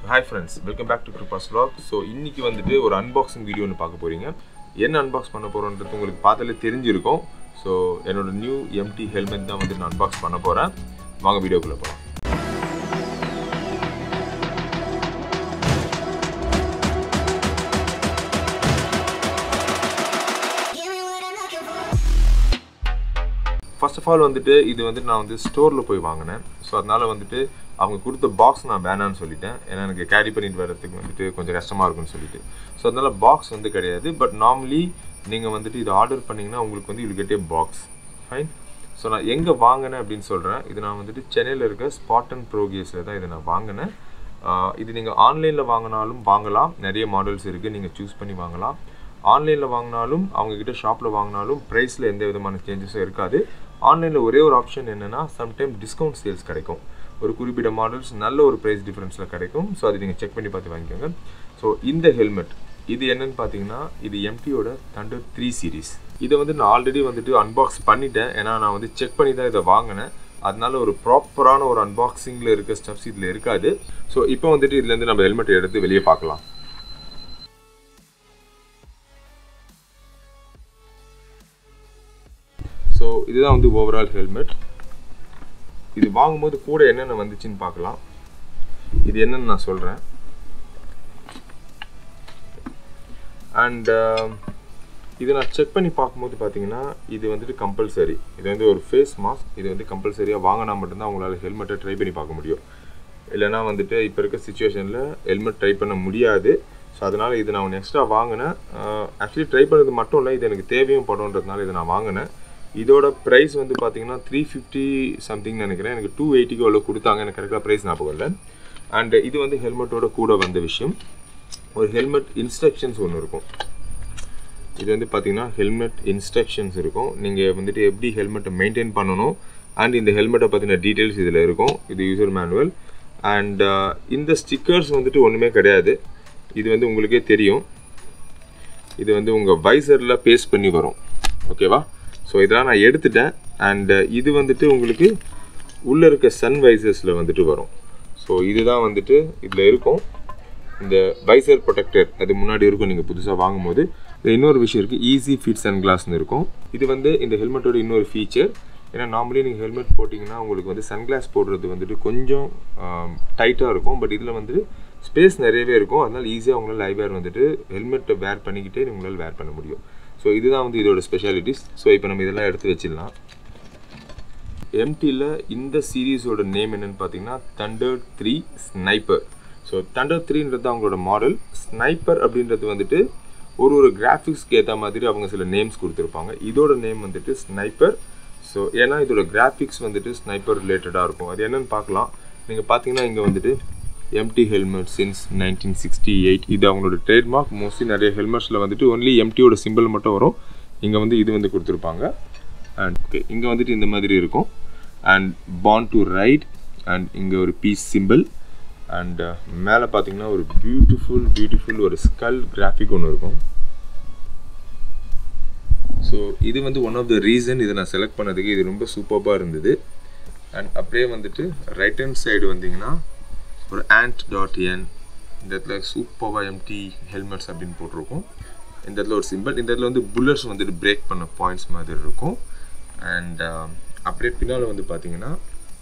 Hi friends welcome back to Kripa's vlog so இன்னைக்கு வந்துட்டு ஒரு அன்பாக்சிங் வீடியோ ஒன்று பார்க்க போறீங்க என்ன அன்பாக்ஸ் பண்ண போகிறோன்றது உங்களுக்கு பார்த்தாலே தெரிஞ்சிருக்கும் ஸோ என்னோட நியூ எம்டி ஹெல்மெட் தான் வந்து நான் அன்பாக்ஸ் பண்ண போகிறேன் வாங்க வீடியோக்குள்ளே போகலாம் ஃபர்ஸ்ட் ஆஃப் ஆல் வந்துட்டு இது வந்துட்டு நான் வந்து ஸ்டோரில் போய் வாங்கினேன் ஸோ அதனால் வந்துட்டு அவங்க கொடுத்த பாக்ஸ் நான் வேணான்னு சொல்லிட்டேன் ஏன்னா எனக்கு கேரி பண்ணிட்டு வர்றதுக்கு வந்துட்டு கொஞ்சம் கஷ்டமாக இருக்கும்னு சொல்லிட்டு ஸோ அதனால் பாக்ஸ் வந்து கிடையாது பட் நார்மலி நீங்கள் வந்துட்டு இது ஆர்டர் பண்ணிங்கன்னா உங்களுக்கு வந்து இது கெட்டே பாக்ஸ் ஃபைன் ஸோ நான் எங்கே வாங்கினேன் அப்படின்னு சொல்கிறேன் இது நான் வந்துட்டு சென்னையில் இருக்க ஸ்பாட் அண்ட் ப்ரோகேஸில் தான் இதை நான் வாங்கினேன் ஆஹ் இது நீங்கள் ஆன்லைனில் வாங்கினாலும் வாங்கலாம் நிறைய மாடல்ஸ் இருக்குது நீங்கள் சூஸ் பண்ணி வாங்கலாம் ஆன்லைனில் வாங்கினாலும் அவங்கக்கிட்ட ஷாப்பில் வாங்கினாலும் ப்ரைஸில் எந்த விதமான சேஞ்சஸும் இருக்காது ஆன்லைனில் ஒரே ஒரு ஆப்ஷன் என்னென்னா சம்டைம் டிஸ்கவுண்ட் சேல்ஸ் கிடைக்கும் ஒரு குறிப்பிட்ட மாடல்ஸ் நல்ல ஒரு ப்ரைஸ் டிஃப்ரென்ஸில் கிடைக்கும் ஸோ அது நீங்கள் செக் பண்ணி பார்த்து வாங்கிக்கோங்க ஸோ இந்த ஹெல்மெட் இது என்னன்னு பார்த்தீங்கன்னா இது எம்டியோட தண்டர் த்ரீ சீரீஸ் இதை வந்து நான் ஆல்ரெடி வந்துட்டு அன்பாக்ஸ் பண்ணிட்டேன் ஏன்னா நான் வந்து செக் பண்ணி தான் இதை வாங்கினேன் அதனால ஒரு ப்ராப்பரான ஒரு அன்பாக்சிங்கில் இருக்க ஸ்டெப்ஸ் இதில் இருக்காது ஸோ இப்போ வந்துட்டு இதுலேருந்து நம்ம ஹெல்மெட் எடுத்து வெளியே பார்க்கலாம் ஸோ இதுதான் வந்து ஓவரால் ஹெல்மெட் இது வாங்கும்போது கூட என்னென்ன வந்துச்சுன்னு பார்க்கலாம் இது என்னன்னு நான் சொல்கிறேன் அண்ட் இதை நான் செக் பண்ணி பார்க்கும்போது பார்த்தீங்கன்னா இது வந்துட்டு கம்பல்சரி இது வந்து ஒரு ஃபேஸ் மாஸ்க் இது வந்து கம்பல்சரியாக வாங்கினா மட்டும்தான் உங்களால் ஹெல்மெட்டை ட்ரை பண்ணி பார்க்க முடியும் இல்லைனா வந்துட்டு இப்போ இருக்க சுச்சுவேஷனில் ஹெல்மெட் ட்ரை பண்ண முடியாது ஸோ அதனால் இது நான் ஒன்று எக்ஸ்ட்ரா வாங்கினேன் ஆக்சுவலி ட்ரை பண்ணது மட்டும் இல்லை இது எனக்கு தேவையும் படும்ன்றதுனால இதை நான் வாங்கினேன் இதோட ப்ரைஸ் வந்து பார்த்தீங்கன்னா த்ரீ ஃபிஃப்டி சம்திங் நினைக்கிறேன் எனக்கு டூ எயிட்டிக்கு அவ்வளோ கொடுத்தாங்க எனக்கு கரெக்டாக ப்ரைஸ் ஞாபகம் இல்லை அண்ட் இது வந்து ஹெல்மெட்டோட கூட வந்த விஷயம் ஒரு ஹெல்மெட் இன்ஸ்ட்ரக்ஷன்ஸ் ஒன்று இருக்கும் இது வந்து பார்த்தீங்கன்னா ஹெல்மெட் இன்ஸ்ட்ரக்ஷன்ஸ் இருக்கும் நீங்கள் வந்துட்டு எப்படி ஹெல்மெட்டை மெயின்டைன் பண்ணணும் அண்ட் இந்த ஹெல்மெட்டை பற்றின டீட்டெயில்ஸ் இதில் இருக்கும் இது யூசர் மேனுவல் அண்ட் இந்த ஸ்டிக்கர்ஸ் வந்துட்டு ஒன்றுமே கிடையாது இது வந்து உங்களுக்கே தெரியும் இது வந்து உங்கள் வைசரில் பேஸ்ட் பண்ணி வரும் ஓகேவா ஸோ இதெல்லாம் நான் எடுத்துட்டேன் அண்ட் இது வந்துட்டு உங்களுக்கு உள்ளே இருக்க சன் வைசர்ஸில் வந்துட்டு வரும் ஸோ இதுதான் வந்துட்டு இதில் இருக்கும் இந்த வைசர் ப்ரொடெக்டர் அது முன்னாடி இருக்கும் நீங்கள் புதுசாக வாங்கும்போது இது இன்னொரு விஷயம் இருக்குது ஈஸி ஃபிட் சன் கிளாஸ்னு இருக்கும் இது வந்து இந்த ஹெல்மெட்டோட இன்னொரு ஃபீச்சர் ஏன்னா நார்மலி நீங்கள் ஹெல்மெட் போட்டிங்கன்னா உங்களுக்கு வந்து சன்கிளாஸ் போடுறது வந்துட்டு கொஞ்சம் டைட்டாக இருக்கும் பட் இதில் வந்துட்டு ஸ்பேஸ் நிறையவே இருக்கும் அதனால் ஈஸியாக உங்களால் லைவ் வேர் வந்துட்டு ஹெல்மெட்டை வேர் பண்ணிக்கிட்டே உங்களால் வேர் பண்ண முடியும் ஸோ இதுதான் வந்து இதோட ஸ்பெஷாலிட்டிஸ் ஸோ இப்போ நம்ம இதெல்லாம் எடுத்து வச்சிடலாம் எம்டியில் இந்த சீரீஸோட நேம் என்னன்னு பார்த்தீங்கன்னா thunder three sniper so thunder த்ரீன்றது அவங்களோட மாடல் ஸ்னைப்பர் அப்படின்றது வந்துட்டு ஒரு ஒரு கிராஃபிக்ஸ்க்கு ஏற்ற மாதிரி அவங்க சில நேம்ஸ் கொடுத்துருப்பாங்க இதோட நேம் வந்துட்டு ஸ்னைப்பர் ஸோ ஏன்னா இதோட கிராஃபிக்ஸ் வந்துட்டு ஸ்னைப்பர் ரிலேட்டடாக இருக்கும் அது என்னன்னு பார்க்கலாம் நீங்கள் பார்த்தீங்கன்னா இங்கே வந்துட்டு MT helmet since nineteen sixty eight இது அவங்களோட ட்ரேட்மார்க் மோஸ்ட்லி நிறைய ஹெல்மெட்ஸில் வந்துட்டு ஒன்லி எம்டியோட சிம்பிள் மட்டும் வரும் இங்கே வந்து இது வந்து கொடுத்துருப்பாங்க அண்ட் ஓகே இங்கே வந்துட்டு இந்த மாதிரி இருக்கும் and fun to ride and இங்கே ஒரு பீஸ் சிம்பிள் அண்ட் மேலே பார்த்தீங்கன்னா ஒரு பியூட்டிஃபுல் பியூட்டிஃபுல் ஒரு ஸ்கல் கிராஃபிக் ஒன்று இருக்கும் ஸோ இது வந்து ஒன் ஆஃப் த ரீசன் இதை நான் செலக்ட் பண்ணதுக்கு இது ரொம்ப சூப்பராக இருந்தது அண்ட் அப்படியே வந்துட்டு ரைட் ஹேண்ட் சைடு வந்தீங்கன்னா ஒரு ஆண்ட் டாட் என் இந்த இடத்துல சூப்பராக எம்டி ஹெல்மெட்ஸ் அப்படின்னு போட்டிருக்கோம் இந்த இடத்துல ஒரு சிம்பிள் இந்த இடத்துல வந்து புல்லட்ஸ் வந்துட்டு பிரேக் பண்ண பாயிண்ட்ஸ் மாதிரி இருக்கும் அண்ட் அப்படியே பின்னால் வந்து பார்த்தீங்கன்னா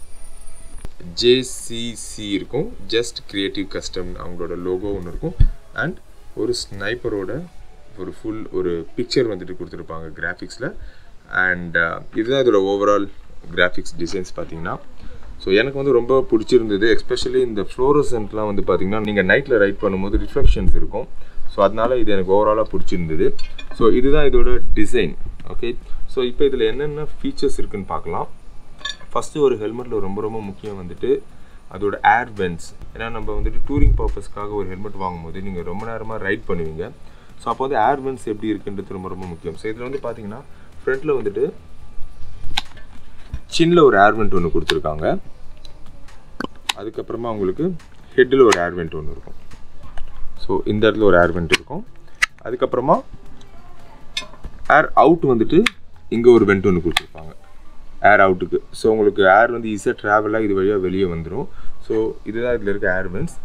ஜேசிசி இருக்கும் ஜஸ்ட் கிரியேட்டிவ் கஸ்டம் அவங்களோட லோகோ ஒன்று இருக்கும் அண்ட் ஒரு ஸ்னைப்பரோட ஒரு ஃபுல் ஒரு பிக்சர் வந்துட்டு கொடுத்துருப்பாங்க கிராஃபிக்ஸில் அண்ட் இதுதான் இதோட ஓவரால் கிராஃபிக்ஸ் டிசைன்ஸ் பார்த்தீங்கன்னா ஸோ எனக்கு வந்து ரொம்ப பிடிச்சிருந்தது எஸ்பெஷலி இந்த ஃப்ளோரசன்ட்லாம் வந்து பார்த்தீங்கன்னா நீங்கள் நைட்டில் ரைட் பண்ணும்போது ரிஃப்ளெக்ஷன்ஸ் இருக்கும் ஸோ அதனால இது எனக்கு ஓவராலாக பிடிச்சிருந்தது ஸோ இதுதான் இதோட டிசைன் ஓகே ஸோ இப்போ இதில் என்னென்ன ஃபீச்சர்ஸ் இருக்குன்னு பார்க்கலாம் ஃபஸ்ட்டு ஒரு ஹெல்மெட்டில் ரொம்ப ரொம்ப முக்கியம் வந்துட்டு அதோட ஏர் வென்ஸ் ஏன்னா நம்ம வந்துட்டு டூரிங் பர்பஸ்க்காக ஒரு ஹெல்மெட் வாங்கும்போது நீங்கள் ரொம்ப நேரமாக ரைட் பண்ணுவீங்க ஸோ அப்போ வந்து ஏர் வென்ஸ் எப்படி இருக்குன்றது ரொம்ப ரொம்ப முக்கியம் ஸோ இதில் வந்து பார்த்தீங்கன்னா ஃப்ரண்ட்டில் வந்துட்டு சின்னில் ஒரு ஏர்வெண்ட் ஒன்று கொடுத்துருக்காங்க அதுக்கப்புறமா உங்களுக்கு ஹெட்டில் ஒரு ஏர்வெண்ட் ஒன்று இருக்கும் ஸோ இந்த இடத்துல ஒரு ஏர்வெண்ட் இருக்கும் அதுக்கப்புறமா ஏர் அவுட் வந்துட்டு இங்கே ஒரு வெண்ட் ஒன்று கொடுத்துருப்பாங்க ஏர் அவுட்டுக்கு ஸோ உங்களுக்கு ஏர் வந்து ஈஸியாக ட்ராவலாக இது வழியாக வெளியே வந்துடும் ஸோ இதுதான் இதில் இருக்க ஏர் வென்ஸ்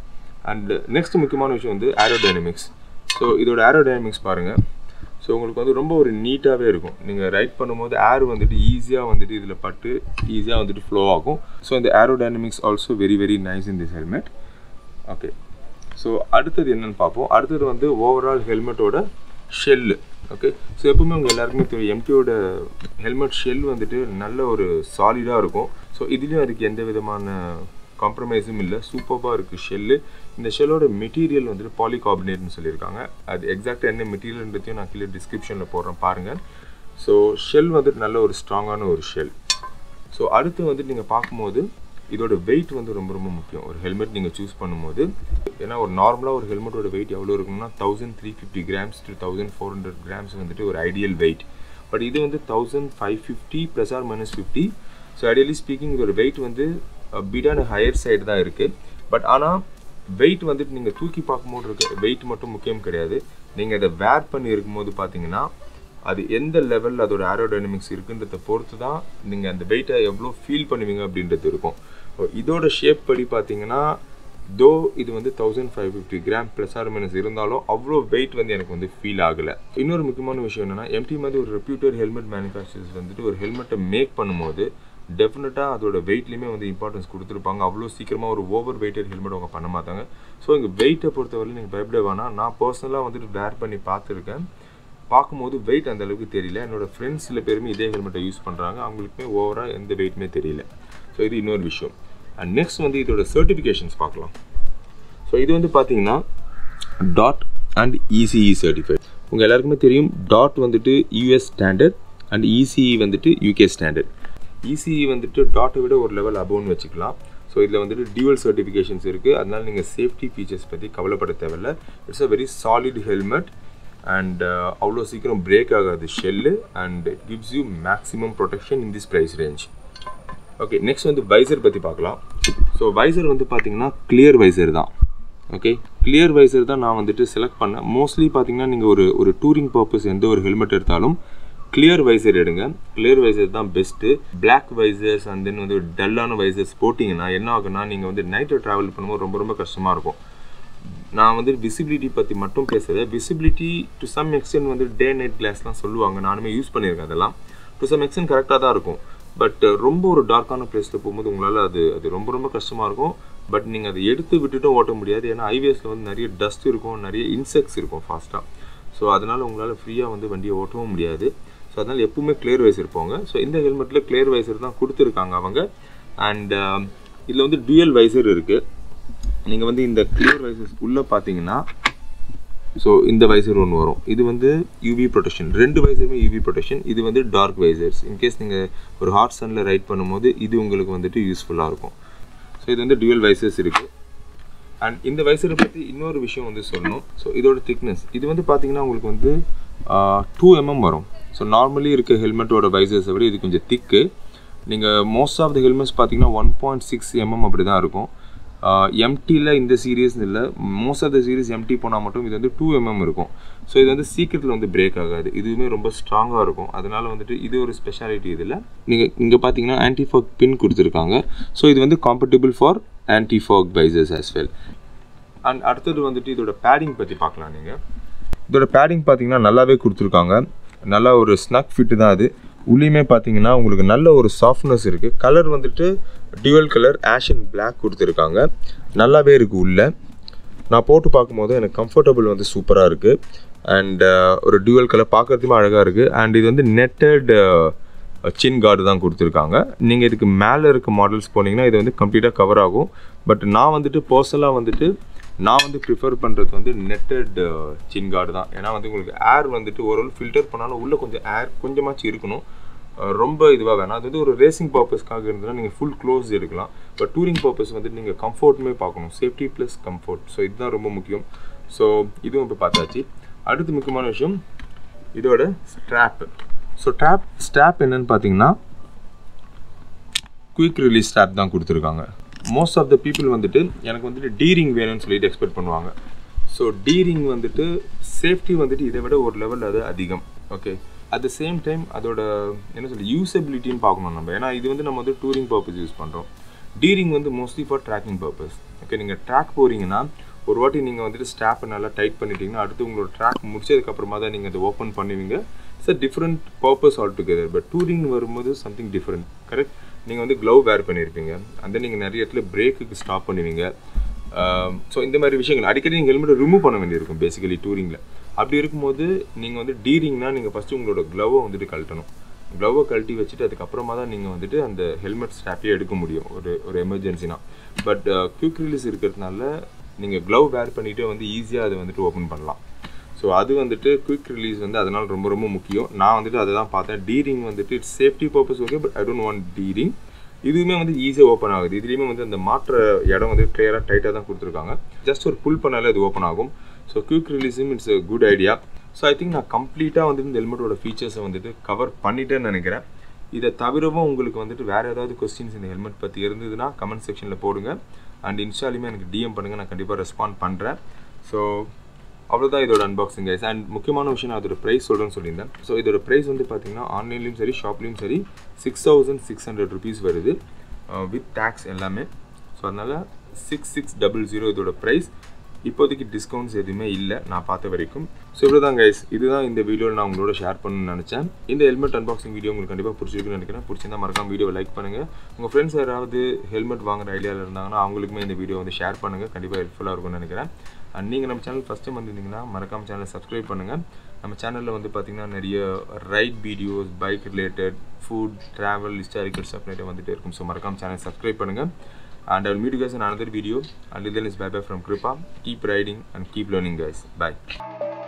அண்ட் நெக்ஸ்ட் முக்கியமான விஷயம் வந்து ஏரோடைனமிக்ஸ் ஸோ இதோட ஏரோடைனமிக்ஸ் பாருங்கள் ஸோ உங்களுக்கு வந்து ரொம்ப ஒரு நீட்டாகவே இருக்கும் நீங்கள் ரைட் பண்ணும்போது ஏர் வந்துட்டு ஈஸியாக வந்துட்டு இதில் பட்டு ஈஸியாக வந்துட்டு ஃப்ளோ ஆகும் ஸோ இந்த aerodynamics also very very nice in this helmet okay so அடுத்தது என்னென்னு பார்ப்போம் அடுத்தது வந்து ஓவரால் ஹெல்மெட்டோட ஷெல்லு ஓகே ஸோ எப்பவுமே உங்கள் எல்லாருக்குமே தெரியும் எம்டியோட ஹெல்மெட் ஷெல் வந்துட்டு நல்ல ஒரு சாலிடாக இருக்கும் ஸோ இதுலேயும் அதுக்கு எந்த விதமான காம்ப்ரமைஸும் இல்லை சூப்பராக இருக்குது ஷெல்லு இந்த ஷெல்லோட மெட்டீரியல் வந்துட்டு பாலிகார்பனேட்னு சொல்லியிருக்காங்க அது எக்ஸாக்டாக என்ன மெட்டீரியல்ன்றதையும் நான் கீழே டிஸ்கிரிப்ஷனில் போடுறேன் பாருங்கள் ஸோ ஷெல் வந்துட்டு நல்ல ஒரு ஸ்ட்ராங்கான ஒரு ஷெல் ஸோ அடுத்து வந்துட்டு நீங்கள் பார்க்கும்போது இதோட வெயிட் வந்து ரொம்ப ரொம்ப முக்கியம் ஒரு ஹெல்மெட் நீங்கள் சூஸ் பண்ணும்போது ஏன்னா ஒரு நார்மலாக ஒரு ஹெல்மெட்டோட வெயிட் எவ்வளோ இருக்கும்னா thousand three fifty grams to thousand four hundred grams வந்துட்டு ஒரு ஐடியல் வெயிட் பட் இது வந்து thousand five fifty plus or minus fifty so ideally speaking இதோட வெயிட் வந்து பிடான ஹையர் சைடு தான் இருக்குது பட் ஆனால் வெயிட் வந்துட்டு நீங்கள் தூக்கி பார்க்கும்போது இருக்க வெயிட் மட்டும் முக்கியம் கிடையாது நீங்கள் அதை வேர் பண்ணி இருக்கும்போது பார்த்தீங்கன்னா அது எந்த லெவலில் அதோட ஏரோடைனமிக்ஸ் இருக்குன்றத பொறுத்து தான் நீங்கள் அந்த வெயிட்டை எவ்வளோ ஃபீல் பண்ணுவீங்க அப்படின்றது இருக்கும் இதோட ஷேப் படி பார்த்தீங்கன்னா தோ இது வந்து thousand five fifty gram plus or minus இருந்தாலும் அவ்வளோ வெயிட் வந்து எனக்கு வந்து ஃபீல் ஆகலை இன்னொரு முக்கியமான விஷயம் என்னென்னா எம்டி மாதிரி ஒரு ரெப்யூட்டட் ஹெல்மெட் மேனுஃபேக்சர்ஸ் வந்துட்டு ஒரு ஹெல்மெட்டை மேக் பண்ணும்போது டெஃபினட்டாக அதோட வெயிட்லேயுமே வந்து இம்பார்ட்டன்ஸ் கொடுத்துருப்பாங்க அவ்வளோ சீக்கிரமாக ஒரு ஓவர் வெயிட்டட் ஹெல்மெட் அவங்க பண்ண மாட்டாங்க ஸோ இங்கே வெயிட்டை பொறுத்தவரை நீங்கள் பயப்பட வேணாம் நான் பர்சனலாக வந்துட்டு வேர் பண்ணி பார்த்துருக்கேன் பார்க்கும்போது வெயிட் அந்த அளவுக்கு தெரியல என்னோட ஃப்ரெண்ட்ஸ் சில பேருமே இதே ஹெல்மெட்டை யூஸ் பண்ணுறாங்க அவங்களுக்குமே ஓவராக எந்த வெயிட்டுமே தெரியல ஸோ இது இன்னொரு விஷயம் அண்ட் நெக்ஸ்ட் வந்து இதோட சர்டிஃபிகேஷன்ஸ் பார்க்கலாம் ஸோ இது வந்து பார்த்தீங்கன்னா டாட் அண்ட் இசிஇ சர்டிஃபைட் உங்கள் எல்லாருக்குமே தெரியும் டாட் வந்துட்டு யூஎஸ் ஸ்டாண்டர்ட் அண்ட் இசிஇ வந்துட்டு யூகே ஸ்டாண்டர்ட் இசிஇ வந்துட்டு டாட்டை விட ஒரு லெவல் அபோவ்னு வச்சுக்கலாம் ஸோ இதில் வந்துட்டு டியூவல் சர்டிஃபிகேஷன்ஸ் இருக்குது அதனால நீங்கள் சேஃப்டி ஃபீச்சர்ஸ் பற்றி கவலைப்பட தேவையில்ல it's a very solid helmet and அவ்வளோ சீக்கிரம் பிரேக் ஆகாது shell and gives you maximum protection in this price range okay next வந்து வைசர் பற்றி பார்க்கலாம் ஸோ வைசர் வந்து பார்த்தீங்கன்னா கிளியர் வைசர் தான் ஓகே கிளியர் வைசர் தான் நான் வந்துட்டு செலக்ட் பண்ணேன் மோஸ்ட்லி பார்த்தீங்கன்னா நீங்கள் ஒரு ஒரு டூரிங் பர்பஸ் எந்த ஒரு ஹெல்மெட் எடுத்தாலும் கிளியர் வைசர் எடுங்க கிளியர் வைசர் தான் best black visors and then வந்து டல்லான வைசர்ஸ் போட்டிங்கன்னா என்ன ஆகுனா நீங்கள் வந்து நைட்டில் ட்ராவல் பண்ணும்போது ரொம்ப ரொம்ப கஷ்டமாக இருக்கும் நான் வந்து விசிபிலிட்டி பற்றி மட்டும் பேசுகிறேன் விசிபிலிட்டி டு சம் எக்ஸ்டென்ட் வந்து டே நைட் கிளாஸ்லாம் சொல்லுவாங்க நானுமே யூஸ் பண்ணியிருக்கேன் அதெல்லாம் டு சம் எக்ஸ்டென்ட் கரெக்டாக தான் இருக்கும் பட் ரொம்ப ஒரு டார்க்கான பிளேஸில் போகும்போது உங்களால் அது அது ரொம்ப ரொம்ப கஷ்டமாக இருக்கும் பட் நீங்கள் அதை எடுத்து விட்டுட்டும் ஓட்ட முடியாது ஏன்னா ஹைவேஸில் வந்து நிறைய டஸ்ட் இருக்கும் நிறைய இன்செக்ட்ஸ் இருக்கும் ஃபாஸ்ட்டாக ஸோ அதனால் உங்களால் ஃப்ரீயாக வந்து வண்டியை ஓட்டவும் முடியாது ஸோ அதனால் எப்பவுமே கிளியர் வைசர் போங்க ஸோ இந்த ஹெல்மெட்டில் கிளியர் வைசர் தான் கொடுத்துருக்காங்க அவங்க அண்ட் இதில் வந்து டுயல் வைசர் இருக்குது நீங்கள் வந்து இந்த கிளியர் வைசர்ஸ் உள்ளே பார்த்தீங்கன்னா ஸோ இந்த வைசர் ஒன்று வரும் இது வந்து யூவி ப்ரொடெக்ஷன் ரெண்டு வைசருமே யூவி ப்ரொடெக்ஷன் இது வந்து டார்க் வைசர்ஸ் இன்கேஸ் நீங்கள் ஒரு ஹாட் சனில் ரைட் பண்ணும்போது இது உங்களுக்கு வந்துட்டு யூஸ்ஃபுல்லாக இருக்கும் ஸோ இது வந்து டுவல் வைசர்ஸ் இருக்குது அண்ட் இந்த வைசரை பற்றி இன்னொரு விஷயம் வந்து சொல்லணும் ஸோ இதோட திக்னஸ் இது வந்து பார்த்தீங்கன்னா உங்களுக்கு வந்து டூ எம்எம் வரும் ஸோ நார்மலி இருக்க ஹெல்மெட்டோட வைசர்ஸை விட இது கொஞ்சம் திக்கு நீங்கள் மோஸ்ட் ஆஃப் த ஹெல்மெட்ஸ் பார்த்தீங்கன்னா ஒன் பாயிண்ட் சிக்ஸ் எம்எம் அப்படி தான் இருக்கும் எம்டியில் இந்த சீரியஸ் இல்லை most of the series MT போனால் மட்டும் இது வந்து டூ எம்எம் இருக்கும் ஸோ இது வந்து சீக்கிரத்தில் வந்து பிரேக் ஆகாது இதுவுமே ரொம்ப ஸ்ட்ராங்காக இருக்கும் அதனால் வந்துட்டு இது ஒரு ஸ்பெஷாலிட்டி இதில் நீங்கள் இங்கே பார்த்தீங்கன்னா ஆன்டிஃபாக் பின் கொடுத்துருக்காங்க ஸோ இது வந்து காம்பட்டபிள் ஃபார் ஆன்டிஃபாக் பைசஸ் ஆஸ் வெல் அண்ட் அடுத்தது வந்துட்டு இதோட பேடிங் பற்றி பார்க்கலாம் நீங்கள் இதோட பேடிங் பார்த்தீங்கன்னா நல்லாவே கொடுத்துருக்காங்க நல்லா ஒரு ஸ்னக் ஃபிட்டு தான் அது உள்ளேயுமே பார்த்தீங்கன்னா உங்களுக்கு நல்ல ஒரு சாஃப்ட்னஸ் இருக்குது கலர் வந்துட்டு dual colour ash and black கொடுத்துருக்காங்க நல்லாவே இருக்குது உள்ளே நான் போட்டு பார்க்கும்போது எனக்கு கம்ஃபர்டபுள் வந்து சூப்பராக இருக்குது அண்ட் ஒரு டியூவல் கலர் பார்க்குறதுமே அழகாக இருக்குது அண்ட் இது வந்து நெட்டட் சின் கார்டு தான் கொடுத்துருக்காங்க நீங்கள் இதுக்கு மேலே இருக்க மாடல்ஸ் போனீங்கன்னா இது வந்து கம்ப்ளீட்டாக கவர் ஆகும் பட் நான் வந்துட்டு பர்சனலாக வந்துட்டு நான் வந்து ப்ரிஃபர் பண்ணுறது வந்து நெட்டட் சின் கார்டு தான் ஏன்னா வந்து உங்களுக்கு ஏர் வந்துட்டு ஓரளவு ஃபில்டர் பண்ணாலும் உள்ளே கொஞ்சம் ஏர் கொஞ்சமாச்சும் இருக்கணும் ரொம்ப இதுவாக வேணாம் அது வந்து ஒரு ரேசிங் பர்பஸ்க்காக இருந்ததுன்னா நீங்கள் ஃபுல் க்ளோஸ் எடுக்கலாம் பட் டூரிங் பர்பஸ் வந்துட்டு நீங்கள் கம்ஃபர்ட்டுமே பார்க்கணும் சேஃப்டி ப்ளஸ் கம்ஃபர்ட் ஸோ இதுதான் ரொம்ப முக்கியம் ஸோ இதுவும் இப்போ பார்த்தாச்சு அடுத்து முக்கியமான விஷயம் இதோட ஸ்ட்ராப் ஸோ ட்ராப் ஸ்ட்ராப் என்னன்னு பார்த்தீங்கன்னா குயிக் ரிலீஸ் ஸ்ட்ராப் தான் கொடுத்துருக்காங்க மோஸ்ட் ஆஃப் த பீப்புள் வந்துட்டு எனக்கு வந்துட்டு டீரிங் வேணும்னு சொல்லிட்டு எக்ஸ்பெக்ட் பண்ணுவாங்க ஸோ டீரிங் வந்துட்டு சேஃப்டி வந்துட்டு இதை விட ஒரு லெவல் அது அதிகம் okay at the same time அதோட என்ன சொல்லி யூசபிலிட்டின்னு பார்க்கணும் நம்ம ஏன்னா இது வந்து நம்ம வந்து டூரிங் பர்பஸ் யூஸ் பண்ணுறோம் டீரிங் வந்து mostly for tracking purpose okay நீங்கள் ட்ராக் போகிறீங்கன்னா ஒரு வாட்டி நீங்கள் வந்துட்டு ஸ்டாப்பை நல்லா டைட் பண்ணிட்டீங்கன்னா அடுத்து உங்களோட ட்ராக் முடிச்சதுக்கப்புறமா தான் நீங்கள் அதை ஓப்பன் பண்ணுவீங்க it's a different purpose all together but touring வரும்போது சம்திங் டிஃப்ரெண்ட் கரெக்ட் நீங்கள் வந்து க்ளவ் வேர் பண்ணியிருப்பீங்க அந்த நீங்கள் நிறைய இடத்துல பிரேக்குக்கு ஸ்டாப் பண்ணுவீங்க ஸோ இந்த மாதிரி விஷயங்கள் அடிக்கடி நீங்கள் ஹெல்மெட்டை ரிமூவ் பண்ண வேண்டியிருக்கும் பேசிக்கலி டூரிங்கில் அப்படி இருக்கும்போது நீங்கள் வந்து டீரிங்னா நீங்கள் ஃபஸ்ட்டு உங்களோட க்ளவை வந்துட்டு கழட்டணும் க்ளவை கழட்டி வச்சுட்டு அதுக்கப்புறமா தான் நீங்கள் வந்துட்டு அந்த ஹெல்மெட் ஸ்டாப்பே எடுக்க முடியும் ஒரு ஒரு எமர்ஜென்சினா பட் குயிக் ரிலீஸ் இருக்கிறதுனால நீங்கள் க்ளவ் வேர் பண்ணிவிட்டு வந்து ஈஸியாக அதை வந்துட்டு ஓப்பன் பண்ணலாம் ஸோ அது வந்துட்டு குயிக் ரிலீஸ் வந்து அதனால் ரொம்ப ரொம்ப முக்கியம் நான் வந்துட்டு அதை தான் பார்த்தேன் டீரிங் வந்துட்டு it's safety purpose okay but I don't want D ring இதுவுமே வந்து ஈஸியாக ஓப்பன் ஆகுது இதுலேயுமே வந்து அந்த மாற்ற இடம் வந்து கிளியராக டைட்டாக தான் கொடுத்துருக்காங்க ஜஸ்ட் ஒரு புல் பண்ணாலே அது ஓப்பன் ஆகும் ஸோ குயிக் ரிலீஸும் it's a good idea so I think நான் கம்ப்ளீட்டாக வந்துட்டு இந்த ஹெல்மெட்டோட ஃபீச்சர்ஸை வந்துட்டு கவர் பண்ணிட்டேன்னு நினைக்கிறேன் இதை தவிரவும் உங்களுக்கு வந்துட்டு வேறு ஏதாவது கொஸ்டின்ஸ் இந்த ஹெல்மெட் பற்றி இருந்ததுன்னா கமெண்ட் செக்ஷனில் போடுங்க அண்ட் இன்ஸ்டாலுமே எனக்கு டிஎம் பண்ணுங்கள் நான் கண்டிப்பாக ரெஸ்பாண்ட் பண்ணுறேன் ஸோ அவ்வளோதான் இதோட அன்பாக்சிங் கைஸ் அண்ட் முக்கியமான விஷயம் நான் அதோட ப்ரைஸ் சொல்கிறேன்னு சொல்லியிருந்தேன் ஸோ இதோட ப்ரைஸ் வந்து பார்த்தீங்கன்னா ஆன்லைன்லேயும் சரி ஷாப்லேயும் சரி six thousand six hundred rupees வருது வித் டேக்ஸ் எல்லாமே ஸோ அதனால் சிக்ஸ் சிக்ஸ் டபுள் ஜீரோ இதோட ப்ரைஸ் இப்போதைக்கு டிஸ்கவுண்ட்ஸ் எதுவுமே இல்லை நான் பார்த்த வரைக்கும் ஸோ இவ்வளோ தான் கைஸ் இதுதான் இந்த வீடியோவில் நான் உங்களோட ஷேர் பண்ணணும்னு நினச்சேன் இந்த ஹெல்மெட் அன்பாக்சிங் வீடியோ உங்களுக்கு கண்டிப்பாக பிடிச்சிருக்குன்னு நினைக்கிறேன் பிடிச்சிருந்தா மறக்காம வீடியோவை லைக் பண்ணுங்கள் உங்கள் ஃப்ரெண்ட்ஸ் யாராவது ஹெல்மெட் வாங்குற ஐடியாவில் இருந்தாங்கன்னா அவங்களுக்குமே இந்த வீடியோ வந்து ஷேர் பண்ணுங்கள் கண்டிப்பாக ஹெல்ப்ஃபுல்லாக இருக்கும்னு நினைக்கிறேன் அண்ட் நீங்கள் நம்ம சேனல் ஃபஸ்ட் டைம் வந்திருந்தீங்கன்னா மறக்காம சேனலை சப்ஸ்கிரைப் பண்ணுங்கள் நம்ம சேனலில் வந்து பார்த்திங்கன்னா நிறைய right videos bike related food travel historical stuff நிறைய வந்துட்டு இருக்கும் ஸோ மறக்காம சேனல் சப்ஸ்கிரைப் பண்ணுங்கள் and I will meet you guys in another video. Until then, it's bye bye from Kripa. Keep riding and keep learning, guys. Bye.